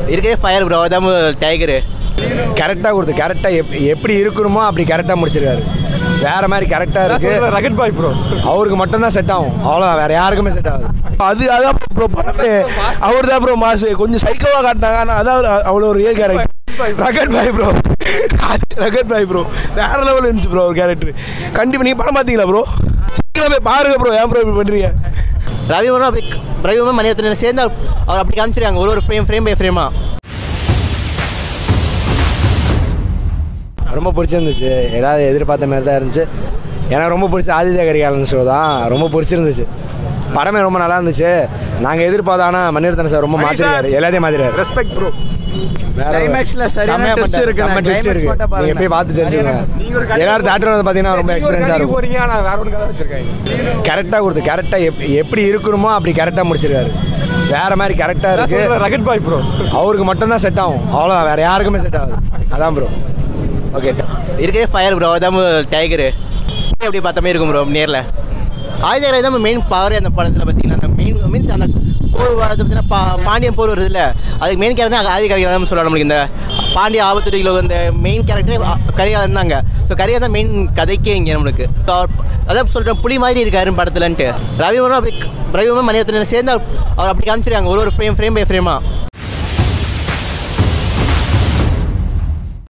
இருக்கே fire bro அதான் tiger கரெக்டாக கொடுத்து கரெக்டாக எப் எப்படி இருக்கணுமோ அப்படி கரெக்டாக முடிச்சிருக்காரு வேற மாதிரி கரெக்டாக இருக்கு ரகட் பாய் ப்ரோ அவருக்கு மட்டும்தான் செட் ஆகும் அவ்வளோதான் வேற யாருக்குமே செட் ஆகாது அது அதான் ப்ரோ படமே அவர் தான் ப்ரோ மாசு கொஞ்சம் சைக்கோவாக காட்டினாங்க ஆனால் அதான் அவர் அவ்வளோ ஒரு real character rugged boy bro rugged boy bro வேற லெவலில் இருந்துச்சு ப்ரோ ஒரு கேரக்டர் கண்டிப்பாக நீங்கள் படம் பார்த்தீங்களா ப்ரோ சீக்கிரம் போய் பாருங்க ப்ரோ ஏன் ப்ரோ இப்படி பண்ணுறீங்க ரவிவர்மா அப்படி ரவிவர்மா மணியத்தின சேர்ந்து அவர் அவர் அப்படி காமிச்சிருக்காங்க ஒரு ஒரு ஃப்ரேம் ஃப்ரேம் பை ஃப்ரேமாக ரொம்ப பிடிச்சிருந்துச்சு எல்லாரும் எதிர்பார்த்த மாதிரி தான் இருந்துச்சு எனக்கு ரொம்ப பிடிச்ச ஆதித்ய கரிகாலன் ஷோ தான் ரொம்ப பிடிச்சிருந்துச்சு படமே ரொம்ப நல்லா இருந்துச்சு நாங்கள் எதிர்பார்த்த ஆனால் மணிரத்னம் சார் ரொம்ப மாற்றிருக்காரு எல்லாத்தையும் மாற்றிருக்காரு ரெஸ்பெக்ட் ப்ரோ வேற Climaxல சரியான செம்மையா twist பண்ணிட்டாரு. இருக்கு. செம்ம twist Climax இருக்கு மட்டும் பாருங்க. நீங்கள் போய் பார்த்து தெரிஞ்சுக்கோங்க நீங்க ஒரு கதை- எல்லாரும் தேட்டர் வந்து பார்த்தீங்கன்னா ரொம்ப எக்ஸ்பீரியன்ஸாக இருக்கும் போறீங்க ஆனால் வேற ஒரு கதை வச்சிருக்காங்க கரெக்டாக கொடுத்து கரெக்டாக எப் எப்படி இருக்கணுமோ அப்படி கரெக்டாக முடிச்சிருக்காரு வேற மாதிரி கரெக்டாக இருக்கு ரகட் பாய் ப்ரோ அவருக்கு மட்டும்தான் செட் ஆகும் அவ்வளோதான் வேற யாருக்குமே செட் ஆகாது அதான் ப்ரோ ஓகே இருக்கே ஃபயர் ப்ரோ அதான் டைகரு எப்படி பார்த்த மாதிரி இருக்கும் ப்ரோ நேரில் ஆயுதகரை தான் மெயின் பவரே அந்த படத்தில் பார்த்தீங்கன்னா அந்த மெயின் மீன்ஸ் அந்த போர் வரது பார்த்தீங்கன்னா பா பாண்டியன் போர் வருது இல்லை அதுக்கு மெயின் கேரக்டர் ஆதி கரிகாலன் சொல்லலாம் நம்மளுக்கு இந்த பாண்டிய ஆபத்துறையில் இந்த மெயின் கேரக்டரே கரிகாலன் தாங்க ஸோ கரிகாலன் தான் மெயின் கதைக்கே இங்கே நம்மளுக்கு So, அவர் அதான் சொல்கிறேன் புலி மாதிரி இருக்காரு படத்துலன்ட்டு ரவிவர்மா அப்படி ரவிவர்மா மணியத்தின சேர்ந்து அவர் அவர் அப்படி காமிச்சிருக்காங்க ஒரு ஒரு ஃப்ரேம் ஃப்ரேம் பை ஃப்ரேமாக